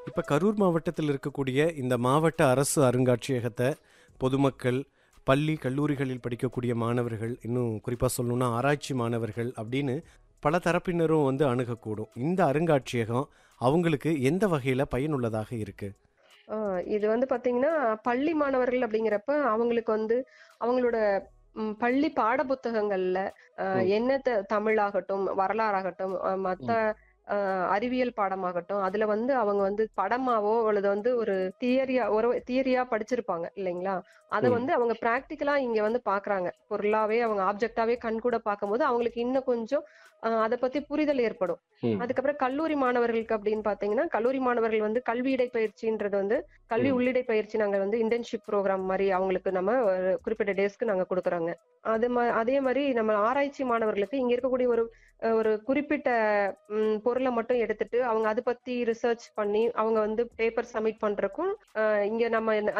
இப்போ கரூர் மாவட்டத்தில் இருக்கக்கூடிய இந்த மாவட்ட அரசு அருங்காட்சியகத்தை பொதுமக்கள் பள்ளி கல்லூரிகளில் படிக்கக்கூடிய மாணவர்கள் இன்னும் குறிப்பாக சொல்லணும்னா ஆராய்ச்சி மாணவர்கள் அப்படின்னு பல தரப்பினரும் வந்து அணுகக்கூடும் இந்த அருங்காட்சியகம் அவங்களுக்கு எந்த வகையில் பயனுள்ளதாக இருக்குது ஆ, இது வந்து பாத்தீங்கன்னா பள்ளி மாணவர்கள் அப்படிங்கிறப்ப அவங்களுக்கு வந்து அவங்களோட ம், பள்ளி பாட புத்தகங்கள்ல ஆ, ம். என்ன த- தமிழாகட்டும் வரலாறாகட்டும் ஆ, மத்த ஆ, அறிவியல் பாடமாகட்டும் அதுல வந்து அவங்க வந்து படமாவோ அல்லது வந்து ஒரு தியரியா ஒரு தியரியா படிச்சிருப்பாங்க இல்லைங்களா அதை ம். வந்து அவங்க பிராக்டிக்கலா இங்க வந்து பாக்குறாங்க பொருளாவே அவங்க ஆப்ஜெக்டாவே கண் கூட பார்க்கும்போது அவங்களுக்கு இன்னும் கொஞ்சம் அதை பத்தி புரிதல் ஏற்படும் ம். அதுக்கப்புறம் கல்லூரி மாணவர்களுக்கு அப்படின்னு பாத்தீங்கன்னா கல்லூரி மாணவர்கள் வந்து கல்வி இடைப்பயிற்சின்றது வந்து கல்வி ம். உள்ளிடை பயிற்சி நாங்க வந்து இன்டர்ன்ஷிப் ப்ரோக்ராம் மாதிரி அவங்களுக்கு நம்ம ஒரு குறிப்பிட்ட டேஸ்க்கு நாங்க கொடுக்குறோங்க அது மா- அதே மாதிரி நம்ம ஆராய்ச்சி மாணவர்களுக்கு இங்க இருக்கக்கூடிய ஒரு அஹ், ஒரு குறிப்பிட்ட ம், பொருளை மட்டும் எடுத்துட்டு அவங்க அதை பத்தி ரிசர்ச் பண்ணி அவங்க வந்து பேப்பர் சப்மிட் பண்றதுக்கும் அஹ், இங்க நம்ம